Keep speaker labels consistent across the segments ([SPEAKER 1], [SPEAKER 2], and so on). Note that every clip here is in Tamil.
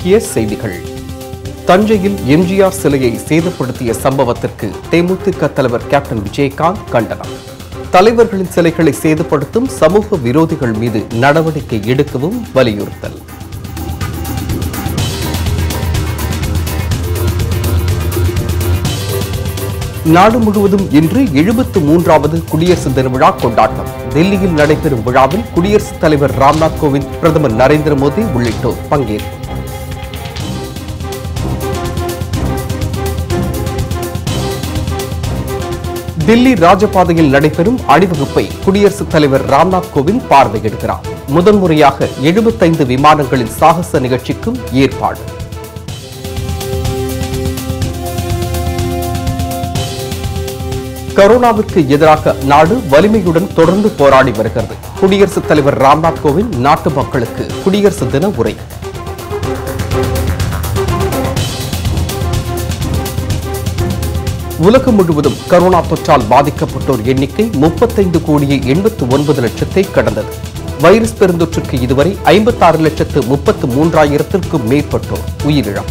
[SPEAKER 1] முக்கிய செய்திகள் தஞ்சையில் எம்ஜிஆர் சிலையை சேதப்படுத்திய சம்பவத்திற்கு தேமுதிக தலைவர் கேப்டன் விஜயகாந்த் கண்டனம் தலைவர்களின் சிலைகளை சேதப்படுத்தும் சமூக விரோதிகள் மீது நடவடிக்கை எடுக்கவும் வலியுறுத்தல் நாடு முழுவதும் இன்று எழுபத்து மூன்றாவது குடியரசு தின விழா கொண்டாட்டம் டெல்லியில் நடைபெறும் விழாவில் குடியரசுத் தலைவர் ராம்நாத் கோவிந்த் பிரதமர் நரேந்திர மோடி உள்ளிட்டோர் பங்கேற்பு தில்லி ராஜபாதையில் நடைபெறும் அணிவகுப்பை குடியரசுத் தலைவர் ராம்நாத் கோவிந்த் பார்வையிடுகிறார் முதன்முறையாக எழுபத்தைந்து விமானங்களின் சாகச நிகழ்ச்சிக்கும் ஏற்பாடு கரோனாவிற்கு எதிராக நாடு வலிமையுடன் தொடர்ந்து போராடி வருகிறது குடியரசுத் தலைவர் ராம்நாத் கோவிந்த் நாட்டு மக்களுக்கு குடியரசு தின உரை உலகம் முழுவதும் கரோனா தொற்றால் பாதிக்கப்பட்டோர் எண்ணிக்கை முப்பத்தைந்து கோடியே எண்பத்து ஒன்பது லட்சத்தை கடந்தது வைரஸ் பெருந்தொற்றுக்கு இதுவரை ஐம்பத்தாறு லட்சத்து முப்பத்து மூன்றாயிரத்திற்கும் மேற்பட்டோர் உயிரிழப்பு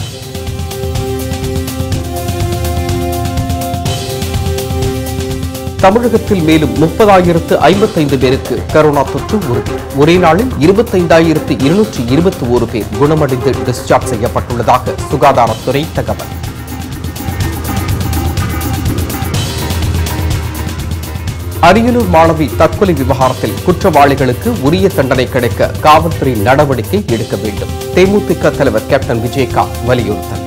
[SPEAKER 1] தமிழகத்தில் மேலும் முப்பதாயிரத்து ஐம்பத்தைந்து பேருக்கு கரோனா தொற்று உறுதி ஒரே நாளில் இருபத்தைந்தாயிரத்து இருநூற்றி இருபத்தி ஒரு பேர் குணமடைந்து டிஸ்சார்ஜ் செய்யப்பட்டுள்ளதாக சுகாதாரத்துறை தகவல் அரியலூர் மாணவி தற்கொலை விவகாரத்தில் குற்றவாளிகளுக்கு உரிய தண்டனை கிடைக்க காவல்துறை நடவடிக்கை எடுக்க வேண்டும் தேமுதிக தலைவர் கேப்டன் விஜயகாந்த் வலியுறுத்தல்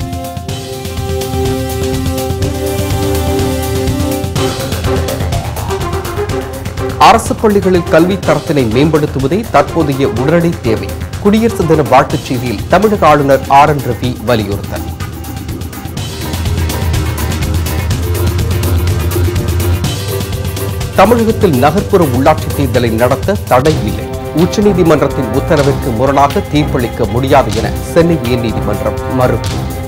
[SPEAKER 1] அரசு பள்ளிகளில் கல்வி தரத்தினை மேம்படுத்துவதே தற்போதைய உடனடி தேவை குடியரசு தின வாழ்த்துச் செய்தியில் தமிழக ஆளுநர் ஆர் என் ரவி வலியுறுத்தல் தமிழகத்தில் நகர்ப்புற உள்ளாட்சி தேர்தலை நடத்த தடை இல்லை உச்சநீதிமன்றத்தின் உத்தரவிற்கு முரணாக தீர்ப்பளிக்க முடியாது என சென்னை உயர்நீதிமன்றம் மறுப்பு